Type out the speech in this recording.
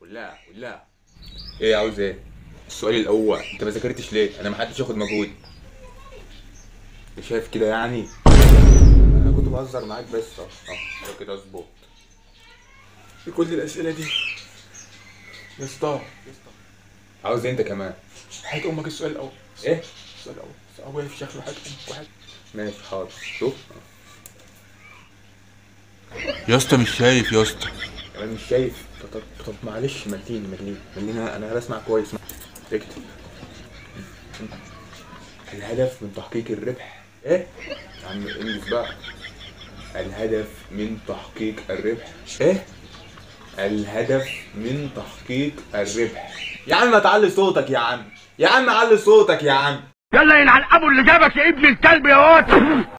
ولا ولا ايه عاوز ايه السؤال الاول انت ما ذاكرتش ليه انا ما حدش ياخد مجهود انت شايف كده يعني انا كنت بهزر معاك بس اه اه ده كده اظبط كل الاسئله دي يا اسطى عاوز إيه انت كمان حياة امك السؤال الاول ايه السؤال الاول السؤال واقف شكله حياة امك واحد ماشي حاضر شوف يا اسطى مش شايف يا اسطى كمان مش شايف طب, طب, طب معلش مليني مليني مليني انا انا بسمع كويس اكتب الهدف من تحقيق الربح ايه يا عم انجز بقى الهدف من تحقيق الربح ايه الهدف من تحقيق الربح يا عم ما تعلي صوتك يا عم يا عم علي صوتك يا عم يلا يلعن ابو اللي جابك يا ابن الكلب يا واد